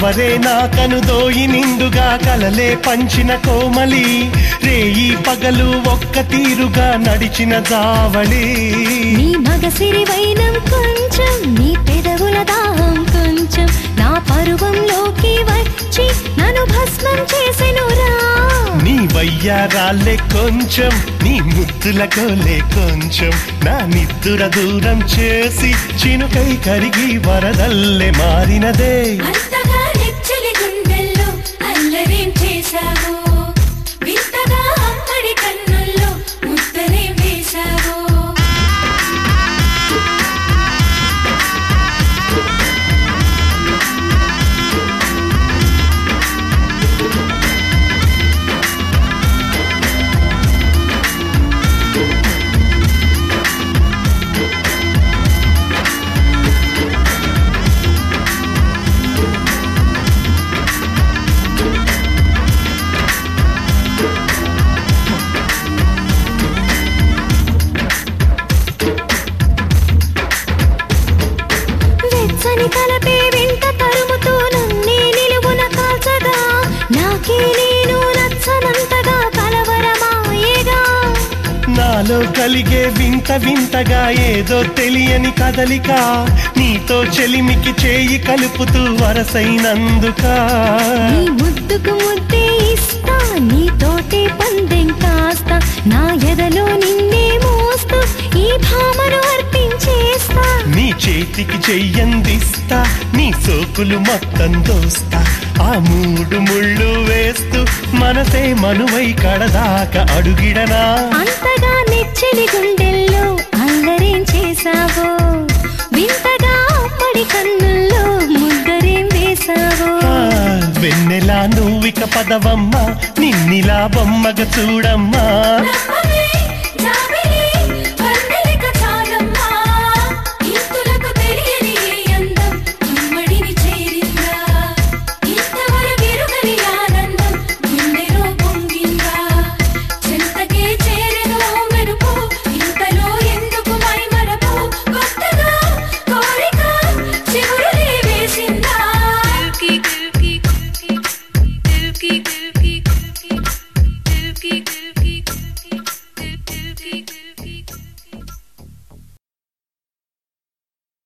కవరే నా కనుదోయి నిండుగా కలలే పంచిన కోమలి రేయి పగలు ఒక్క తీరుగా నడిచిన జావళి నీ మగసిరి వైనం కొంచెం నీ పెదవుల దాహం కొంచెం నా పరువంలోకి వచ్చి నన్ను భస్మం చేసెనురా నీ వయ్యారాలే కొంచెం నీ ముద్దుల కోలే కొంచెం నా నిద్దుర దూరం చేసి చినుకై కరిగి వరదల్లే మారినదే అంతగా నెచ్చలి గుండెల్లో అల్లరేం చేశావో వింతగా అమ్మడి కన్నుల్లో ముద్దరేం వేశావో వెచ్చని తలపే వెంట తరుముతూ నన్నే నిలువున కాల్చగా నాకే నేను నచ్చనంతగా కలవరమాయేగా నాలో కలిగే వింత వింతగా ఏదో తెలియని కదలిక నీతో చెలిమికి చేయి కలుపుతూ వరసైనందుక నీ ముద్దుకు ముద్దే ఇస్తా నీ తోటే పందెం కాస్తా నా ఎదలో నిన్నే మోస్తూ ఈ భామను అర్పించేస్తా నీ చేతికి చెయ్యందిస్తా నీ సోకులు మొత్తం దోస్తా ఆ మూడు ముళ్ళు వేస్తూ మనసే మనువై కడదాకా అడుగిడనా అంతగా నెచ్చలి గుండెల్లో అల్లరేం చేశావో వింతగా అప్పటి కన్నుల్లో ముద్దరేం వేశావో ఆ, వెన్నెలా నువ్విక పదవమ్మ నిన్నిలా బొమ్మగ చూడమ్మా నమ్మవే